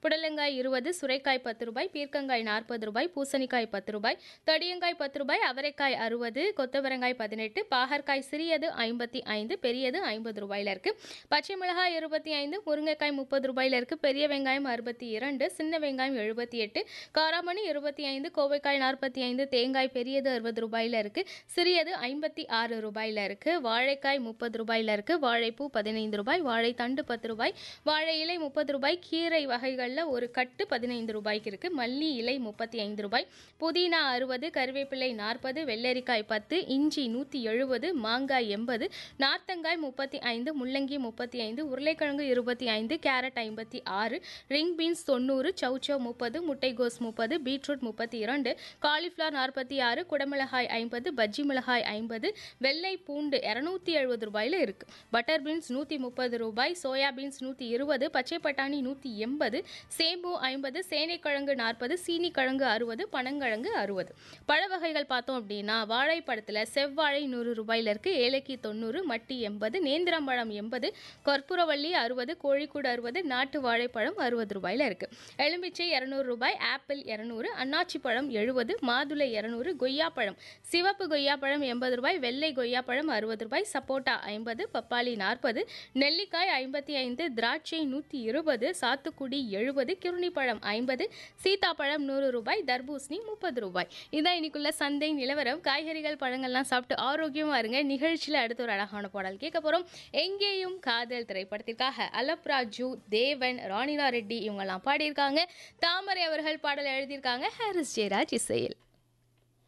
புடலங்காய் இருபது சுரைக்காய் பத்து ரூபாய் பீர்க்கங்காய் நாற்பது ரூபாய் பூசணிக்காய் பத்து ரூபாய் தடியங்காய் பத்து ரூபாய் அவரைக்காய் அறுபது கொத்தவரங்காய் பதினெட்டு பாகற்காய் சிறியது ஐம்பத்தி ஐந்து பெரியது ஐம்பது ரூபாயில இருக்கு பச்சை மிளகாய் இருபத்தி ஐந்து முருங்கைக்காய் முப்பது ரூபாயில இருக்கு பெரிய வெங்காயம் அறுபத்தி இரண்டு சின்ன வெங்காயம் எழுபத்தி எட்டு காராமணி இருபத்தி ஐந்து கோவைக்காய் நாற்பத்தி ஐந்து தேங்காய் பெரியது அறுபது ரூபாயில இருக்கு சிறியது ஐம்பத்தி ஆறு ரூபாயில இருக்கு வாழைக்காய் முப்பது ரூபாயில இருக்கு வாழைப்பூ பதினைந்து ரூபாய் வாழைத்தண்டு பத்து ரூபாய் வாழை இலை முப்பது ரூபாய் கீரை வகைகளில் ஒரு கட்டு பதினைந்து ரூபாய்க்கு இருக்கு மல்லி இலை முப்பத்தி ஐந்து ரூபாய் புதினா அறுபது கருவேப்பிலை நாற்பது வெள்ளரிக்காய் பத்து இஞ்சி நூற்றி எழுபது மாங்காய் எண்பது நார்த்தங்காய் முப்பத்தி ஐந்து முள்ளங்கி முப்பத்தி ஐந்து உருளைக்கிழங்கு இருபத்தி ஐந்து கேரட் ஐம்பத்தி ஆறு ரிங் பீன்ஸ் தொண்ணூறு சௌச்சவ் முப்பது முட்டைகோஸ் முப்பது பீட்ரூட் முப்பத்தி இரண்டு காலிஃப்ளவர் நாற்பத்தி ஆறு குடமிளகாய் ஐம்பது பஜ்ஜி மிளகாய் ஐம்பது வெள்ளை பூண்டு இரநூத்தி எழுபது ரூபாயில இருக்கு பட்டர் பீன்ஸ் நூற்றி முப்பது ரூபாய் சோயா பீன்ஸ் நூற்றி இருபது பச்சை பட்டாணி நூற்றி எண்பது சேம்பு ஐம்பது சேனைக்கிழங்கு நாற்பது சீனிக்கிழங்கு அறுபது பனங்கிழங்கு அறுபது பழ வகைகள் பார்த்தோம் அப்படின்னா வாழைப்பழத்தில் செவ்வாழை நூறு ரூபாயில இருக்கு ஏலக்கி தொண்ணூறு மட்டி எண்பது நேந்திரம்பழம் எண்பது கற்பூரவள்ளி அறுபது கோழிக்கூடு அறுபது நாட்டு வாழைப்பழம் அறுபது ரூபாயில இருக்கு எலுமிச்சை இரநூறு ரூபாய் ஆப்பிள் இரநூறு அன்னாச்சி பழம் எழுபது மாதுளை இரநூறு கொய்யாப்பழம் சிவப்பு கொய்யாப்பழம் எண்பது ரூபாய் வெள்ளை கொய்யாப்பழம் அறுபது ரூபாய் சப்போட்டா ஐம்பது பப்பாளி நாற்பது நெல்லிக்காய் ஐம்பத்தி ஐந்து திராட்சை நூற்றி இருபது சாத்துக்குடி எழுபது கிருணிப்பழம் ஐம்பது சீதாப்பழம் நூறு ரூபாய் தர்பூசணி முப்பது ரூபாய் இதான் இன்னைக்குள்ள சந்தை நிலவரம் காய்கறிகள் பழங்கள்லாம் சாப்பிட்டு ஆரோக்கியமா இருங்க நிகழ்ச்சியில் அடுத்த ஒரு அழகான பாடல் கேட்க போறோம் எங்கேயும் காதல் திரைப்படத்திற்காக அலப்ராஜு தேவன் ராணிலா ரெட்டி இவங்கெல்லாம் பாடியிருக்காங்க தாமரை அவர்கள் பாடல் எழுதியிருக்காங்க ஹாரிஸ் ஜெயராஜ் இசையில்